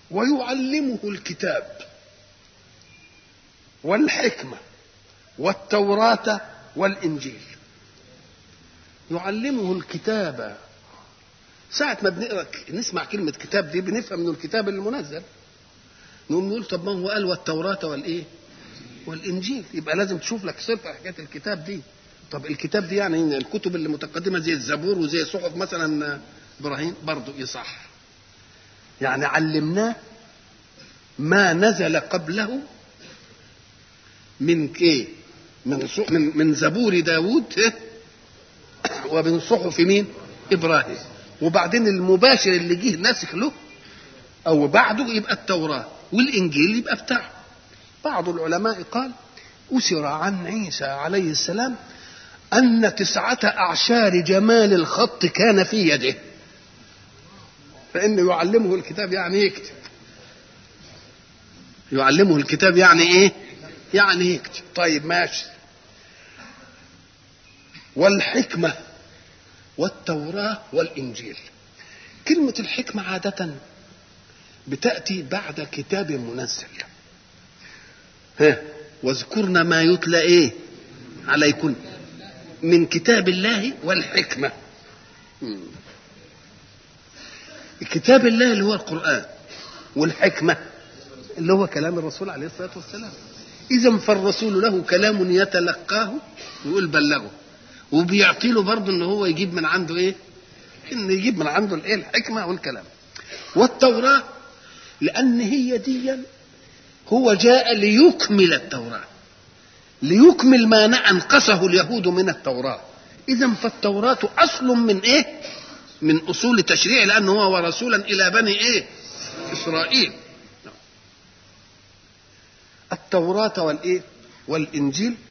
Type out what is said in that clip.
ويعلمه الكتاب والحكمة والتوراة والإنجيل يعلمه الكتاب ساعة ما بنقرا نسمع كلمة كتاب دي بنفهم انه الكتاب اللي منزل نقوم نقول طب ما هو قال والتوراة والايه؟ والانجيل يبقى لازم تشوف لك صفة حكاية الكتاب دي طب الكتاب دي يعني الكتب اللي متقدمة زي الزبور وزي صحف مثلا ابراهيم برضه يصح يعني علمناه ما نزل قبله من ايه؟ من من من زبور داوود ومن صحف مين؟ ابراهيم وبعدين المباشر اللي جه ناسخ له او بعده يبقى التوراه والانجيل يبقى بتاعه بعض العلماء قال أسر عن عيسى عليه السلام أن تسعة أعشار جمال الخط كان في يده فإنه يعلمه الكتاب يعني يكتب يعلمه الكتاب يعني إيه؟ يعني يكتب طيب ماشي والحكمة والتوراة والإنجيل كلمة الحكمة عادة بتأتي بعد كتاب منزل ها واذكرن ما يتلى ايه عليكن من كتاب الله والحكمة كتاب الله اللي هو القرآن والحكمة اللي هو كلام الرسول عليه الصلاة والسلام إذا فالرسول له كلام يتلقاه ويقول بلغه وبيعطي له برضه ان هو يجيب من عنده ايه؟ ان يجيب من عنده الايه؟ الحكمه والكلام. والتوراه لان هي دي هو جاء ليكمل التوراه. ليكمل ما انقصه اليهود من التوراه. اذا فالتوراه اصل من ايه؟ من اصول تشريع لانه هو ورسولا الى بني ايه؟ اسرائيل. التوراه والايه؟ والانجيل